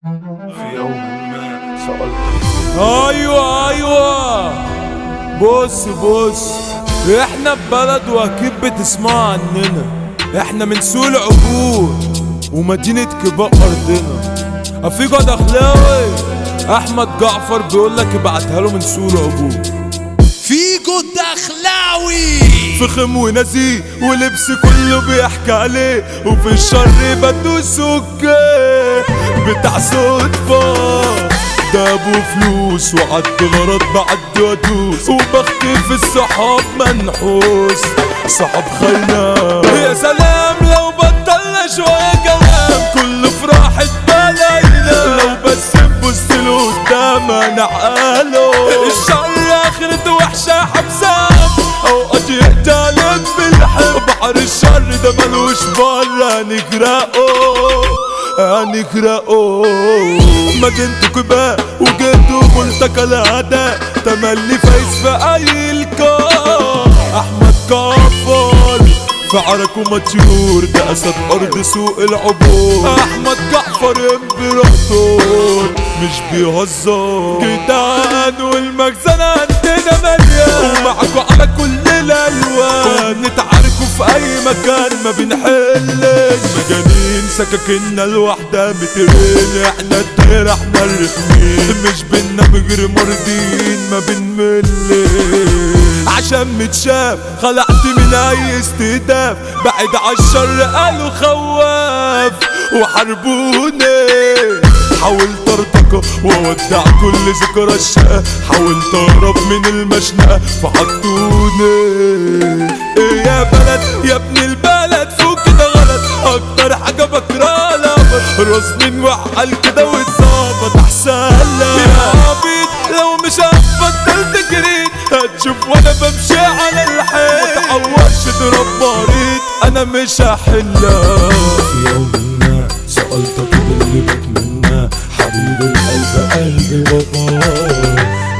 في يوم ما سألت ايوه ايوه بص بص احنا ببلد واكيد بتسمعوا عننا احنا من سوق العبور ومدينة كباء ارضنا افيجو دخلاوي احمد جعفر بيقول لك ابعتها له من سوق العبور فيجو الدخلاوي فخم ونزيه ولبس كله بيحكي عليه وفي الشر بدوس اوكي بتاع صدفة ده ابو فلوس وعد غرض بعد وادوس وبختي في الصحاب منحوس صحاب خينا يا سلام لو بطلنا شوية كلام كله في راحة بلاينا لو بس نبص له قدام نعقله الشر اخرته وحشة حبسام اوقات يقتلب بالحب بحر الشر ده ملوش بره نغرقه هنغرقه مدينته كباء وجدوا ملتقى الأعداء تملي فايز في أي لقاء أحمد كفر في عركه مطيور ده أسد أرض سوق العبور أحمد جعفر إمبراطور مش بيهزر كيدان والمخزن عندنا مليان ومعكوا على كل الألوان نتعاركوا في أي مكان ما بنحلش مجانين سكاكيننا الواحدة مترين احنا الدير احنا الرخمين مش بينا بغير مرضين ما بنملش عشان متشاف خلعت من اي استهداف بعد عالشر قالوا خواف وحاربوني حاولت ارتقى واودع كل ذكرى الشقة حاولت اهرب من المشنقة فحطوني ايه يا بلد يا ابن البلد فوق كده غلط اكتر حاجة بكرهها لابد راس من وعقل كده واتظبط احسن لك يا عبيد لو مش هتبطل تجريد هتشوف وانا بمشي على الحيط متعورش تضرب مريض انا مش هحلها في يوم ما سألتك اللي بتمنى حبيب القلب قلبي بابا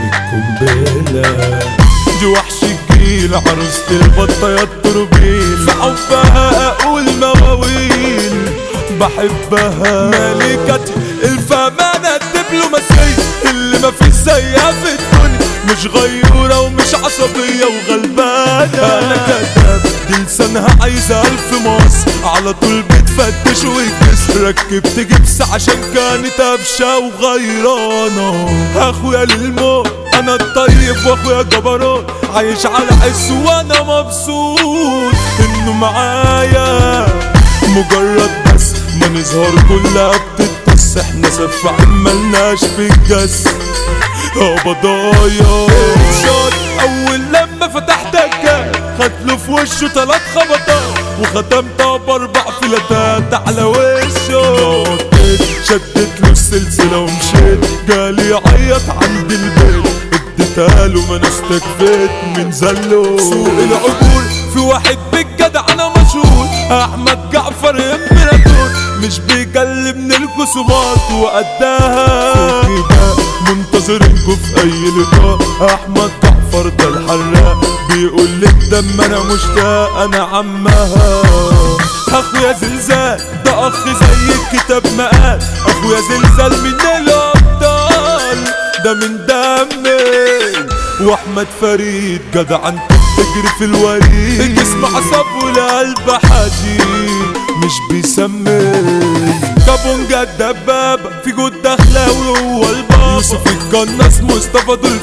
القنبلة دي وحش الجيل عروسة البطة يا التوربين في حبها اقول مواويل بحبها ملكة الفهمانة الدبلوماسية اللي ما في زيها في الدنيا مش غيورة ومش عصبية وغلبانة انا كداب دي لسانها عايزة الف مصر على طول بتفتش وتكس ركبت جبس عشان كانت قفشة وغيرانة اخويا للموت انا الطيب واخويا جبروت عايش على حس وانا مبسوط انه معايا مجرد بس ما نظهر كلها بتتص احنا سفاح ملناش في الجس اه بضايا شوت اول لما فتحت الجاب خد له في وشه تلات خبطات وختمتها باربع فلاتات على وشه نطيت شدت له السلسلة ومشيت جالي يعيط عند البيت اديتها له ما انا استكفيت من زله سوق العبور في واحد بالجدع انا مشهور احمد جعفر امبراطور مش بيجلي من الخصومات وقدها كده منتظرينكوا في اي لقاء احمد جعفر ده الحراق بيقول لي الدم انا مشتاق انا عمها اخويا زلزال ده اخ زي الكتاب ما قال اخويا زلزال من الابطال ده من دمي واحمد فريد جدع انت بتجري في الوريد الجسم عصب والقلب حديد مش بيسمي كابونجا الدباب في جود دخلاوي هو البابا يوسف القناص مصطفى دول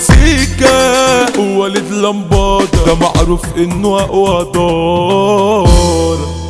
سيكا ووالد لمبادة ده معروف انه اقوى دار